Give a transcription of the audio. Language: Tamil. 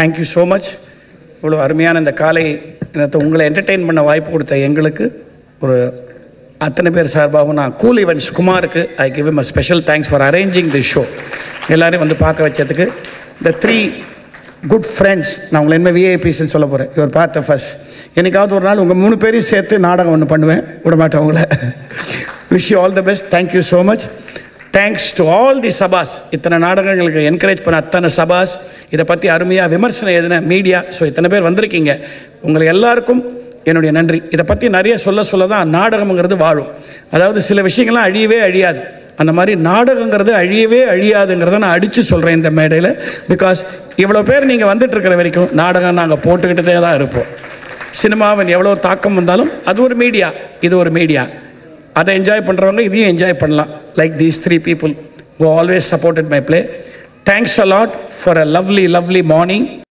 தேங்க்யூ ஸோ மச் இவ்வளோ அருமையான இந்த காலை நேரத்தை உங்களை என்டர்டெயின் பண்ண வாய்ப்பு கொடுத்த எங்களுக்கு ஒரு அத்தனை பேர் சார்பாகவும் நான் கூல் ஈவெண்ட்ஸ் குமாருக்கு I give him a special thanks for arranging the show எல்லாரையும் வந்து பார்க்க வச்சதுக்கு இந்த த்ரீ குட் ஃப்ரெண்ட்ஸ் நான் உங்களை என்ன விஐபிஸ்ன்னு சொல்ல போகிறேன் யுவர் பார்ட் ஆஃப் அஸ் என்னைக்காவது ஒரு நாள் உங்கள் மூணு பேரையும் சேர்த்து நாடகம் ஒன்று பண்ணுவேன் விட மாட்டேன் உங்களை wish you all the best thank you so much thanks to all the சபாஸ் இத்தனை நாடகங்களுக்கு என்கரேஜ் பண்ண அத்தனை சபாஸ் இதை பற்றி அருமையாக விமர்சனம் எதுன மீடியா ஸோ இத்தனை பேர் வந்திருக்கீங்க உங்களுக்கு எல்லாருக்கும் என்னுடைய நன்றி இதை பற்றி நிறைய சொல்ல சொல்ல தான் நாடகம்ங்கிறது வாழும் அதாவது சில விஷயங்கள்லாம் அழியவே அழியாது அந்த மாதிரி நாடகங்கிறது அழியவே அழியாதுங்கிறத நான் அடித்து சொல்கிறேன் இந்த மேடையில் பிகாஸ் இவ்வளோ பேர் நீங்கள் வந்துட்டு இருக்கிற வரைக்கும் நாடகம் நாங்கள் போட்டுக்கிட்டே தான் இருப்போம் சினிமாவின் எவ்வளோ தாக்கம் வந்தாலும் அது ஒரு மீடியா இது ஒரு மீடியா அதை என்ஜாய் பண்ணுறவங்க இதையும் என்ஜாய் பண்ணலாம் like these three people who always supported my play thanks a lot for a lovely lovely morning